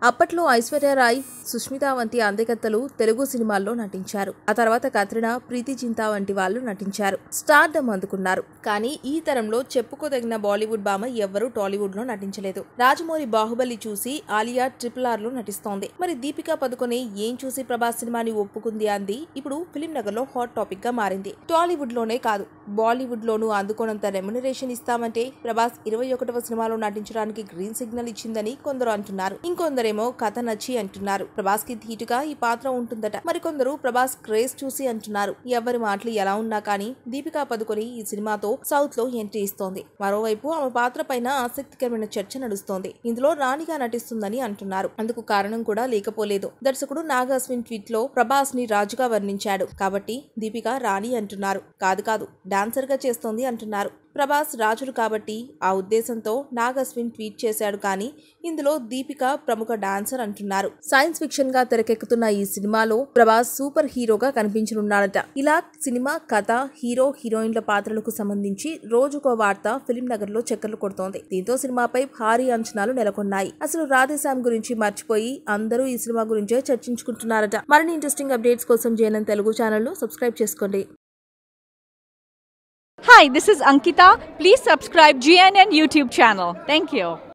అప్పట్లో ఐశ్వర్యరాయ్ సుష్మిత వంటి అందెకత్తలు తెలుగు సినిమాల్లో నటించారు ఆ తర్వాత కత్రినా ప్రీతి చింతా వంటి వాళ్ళు నటించారు స్టార్డమ్ అందుకున్నారు కానీ ఈ తరంలో చెప్పుకోదగిన బాలీవుడ్ భామ ఎవ్వరూ టాలీవుడ్ లో నటించలేదు రాజమౌళి బాహుబలి చూసి ఆలియా ట్రిపుల్ ఆర్ లో నటిస్తోంది మరి దీపికా పదుకొనే ఏం చూసి ప్రభాస్ సినిమాని ఒప్పుకుంది అంది ఇప్పుడు ఫిలిం నగర్ లో హాట్ టాపిక్ గా మారింది టాలీవుడ్ లోనే కాదు బాలీవుడ్ లోనూ అందుకోనంత రెమ్యునరేషన్ ఇస్తామంటే ప్రభాస్ ఇరవై ఒకటవ సినిమాలో నటించడానికి గ్రీన్ సిగ్నల్ ఇచ్చిందని కొందరు అంటున్నారు ఇంకొందరేమో కథ నచ్చి అంటున్నారు ప్రభాస్ కి ధీటుగా ఈ పాత్ర ఉంటుందట మరికొందరు ప్రభాస్ క్రేజ్ చూసి అంటున్నారు ఎవరి మాటలు ఎలా ఉన్నా కానీ దీపికా పదుకొని ఈ సినిమాతో సౌత్ లో ఎంట్రీ ఇస్తోంది మరోవైపు ఆమె పాత్ర పైన ఆసక్తికరమైన చర్చ నడుస్తోంది ఇందులో రాణిగా నటిస్తుందని అంటున్నారు అందుకు కారణం కూడా లేకపోలేదు దర్శకుడు నాగ్ అశ్విన్ ట్వీట్ లో ప్రభాస్ ని రాజుగా వర్ణించాడు కాబట్టి దీపిక రాణి అంటున్నారు కాదు కాదు డాన్సర్ గా చేస్తోంది అంటున్నారు ప్రభాస్ రాజుడు కాబట్టి ఆ ఉద్దేశంతో నాగ్ అశ్విన్ ట్వీట్ చేశాడు కానీ ఇందులో దీపిక ప్రముఖ డాన్సర్ అంటున్నారు సైన్స్ ఫిక్షన్ గా తెరకెక్కుతున్న ఈ సినిమాలో ప్రభాస్ సూపర్ హీరోగా కనిపించనున్నాడట ఇలా సినిమా కథ హీరో హీరోయిన్ల పాత్రలకు సంబంధించి రోజుకో వార్త ఫిలిం నగర్ లో చక్కర్లు కొడుతోంది దీంతో సినిమాపై భారీ అంచనాలు నెలకొన్నాయి అసలు రాధేశ్యామ్ గురించి మర్చిపోయి అందరూ ఈ సినిమా గురించే చర్చించుకుంటున్నారట మరిన్ని ఇంట్రెస్టింగ్ అప్డేట్స్ కోసం జేఎన్ఎన్ తెలుగు ఛానల్ ను సబ్స్క్రైబ్ చేసుకోండి Hi, this is Ankita. Please subscribe GNN YouTube channel. Thank you.